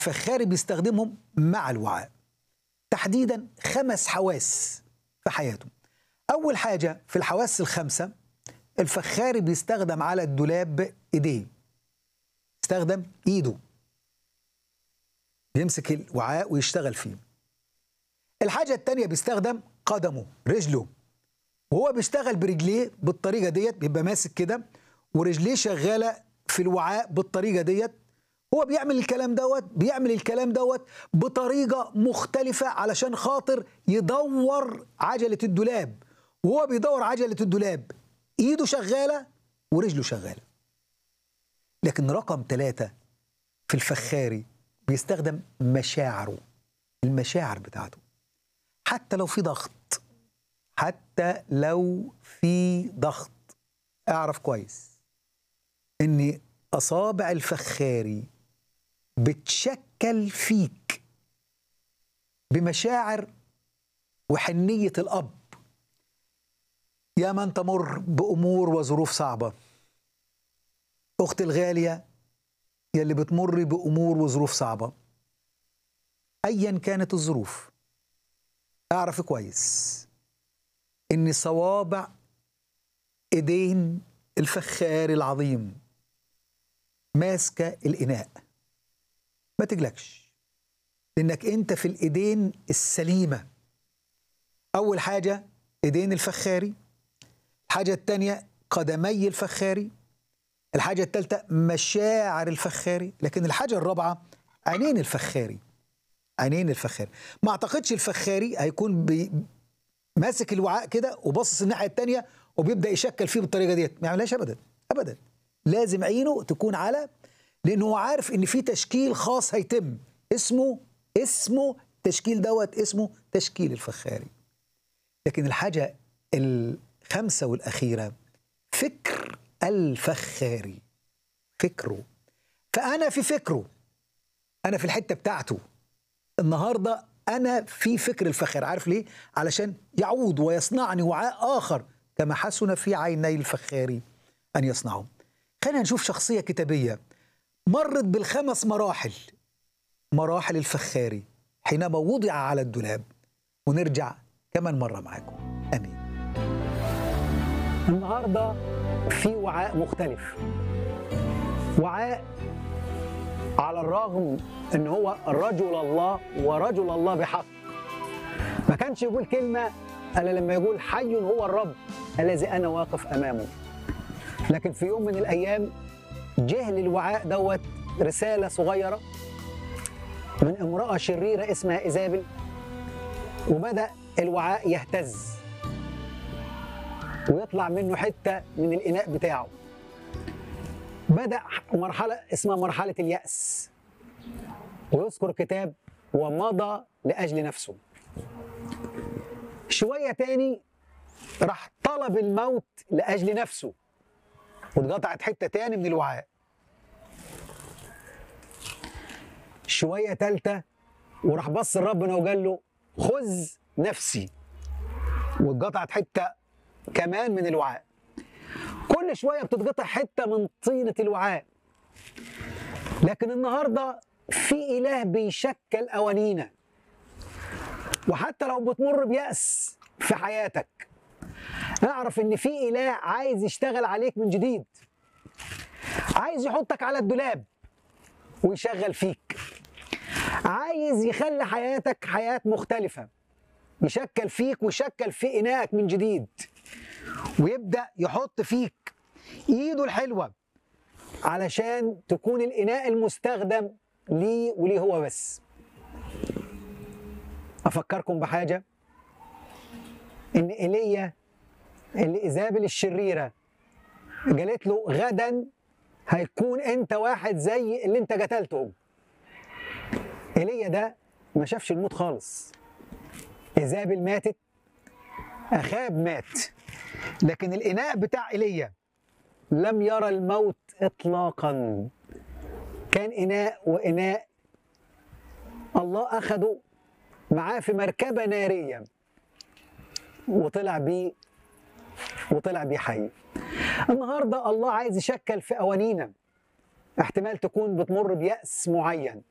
فخاري بيستخدمهم مع الوعاء تحديدا خمس حواس في حياته أول حاجة في الحواس الخمسة الفخاري بيستخدم على الدولاب إيديه يستخدم إيده بيمسك الوعاء ويشتغل فيه الحاجة التانية بيستخدم قدمه رجله وهو بيشتغل برجليه بالطريقة ديت بيبقى ماسك كده ورجليه شغالة في الوعاء بالطريقة ديت هو بيعمل الكلام دوت بيعمل الكلام دوت بطريقة مختلفة علشان خاطر يدور عجلة الدولاب وهو بيدور عجلة الدولاب ايده شغالة ورجله شغالة لكن رقم ثلاثة في الفخاري بيستخدم مشاعره المشاعر بتاعته حتى لو في ضغط حتى لو في ضغط اعرف كويس ان اصابع الفخاري بتشكل فيك بمشاعر وحنيه الاب يا من تمر بامور وظروف صعبه اختي الغاليه يلي بتمر بامور وظروف صعبه ايا كانت الظروف اعرف كويس ان صوابع ايدين الفخار العظيم ماسكه الاناء ما تقلقش لانك انت في الايدين السليمه اول حاجه ايدين الفخاري الحاجه الثانيه قدمي الفخاري الحاجه الثالثه مشاعر الفخاري لكن الحاجه الرابعه عينين الفخاري عينين الفخاري ما اعتقدش الفخاري هيكون بي ماسك الوعاء كده وباصص الناحيه الثانيه وبيبدا يشكل فيه بالطريقه ديت ما يعملهاش ابدا ابدا لازم عينه تكون على لانه هو عارف ان في تشكيل خاص هيتم اسمه اسمه تشكيل دوت اسمه تشكيل الفخاري لكن الحاجه الخامسه والاخيره فكر الفخاري فكره فانا في فكره انا في الحته بتاعته النهارده انا في فكر الفخار عارف ليه علشان يعود ويصنعني وعاء اخر كما حسن في عيني الفخاري ان يصنعه خلينا نشوف شخصيه كتابيه مرت بالخمس مراحل مراحل الفخاري حينما وضع على الدولاب ونرجع كمان مره معاكم امين النهارده في وعاء مختلف وعاء على الرغم ان هو رجل الله ورجل الله بحق ما كانش يقول كلمه الا لما يقول حي هو الرب الذي انا واقف امامه لكن في يوم من الايام جه للوعاء دوت رساله صغيره من امراه شريره اسمها ايزابل وبدا الوعاء يهتز ويطلع منه حته من الاناء بتاعه بدا مرحله اسمها مرحله الياس ويذكر كتاب ومضى لاجل نفسه شويه تاني راح طلب الموت لاجل نفسه واتقطعت حته تاني من الوعاء شويه تالته وراح بص لربنا وقال له خذ نفسي واتقطعت حته كمان من الوعاء كل شويه بتتقطع حته من طينه الوعاء لكن النهارده في اله بيشكل قوانينا وحتى لو بتمر بيأس في حياتك اعرف ان في اله عايز يشتغل عليك من جديد عايز يحطك على الدولاب ويشغل فيك عايز يخلي حياتك حياة مختلفة يشكل فيك ويشكل في إناءك من جديد ويبدأ يحط فيك إيده الحلوة علشان تكون الإناء المستخدم ليه وليه هو بس أفكركم بحاجة إن إيليا اللي إيزابل الشريرة قالت له غدا هيكون أنت واحد زي اللي أنت قتلته ايليا ده ما شافش الموت خالص ايزابل ماتت اخاب مات لكن الاناء بتاع ايليا لم يرى الموت اطلاقا كان اناء واناء الله اخده معاه في مركبه ناريه وطلع بيه وطلع بيه حي النهارده الله عايز يشكل في قوانينا احتمال تكون بتمر بيأس معين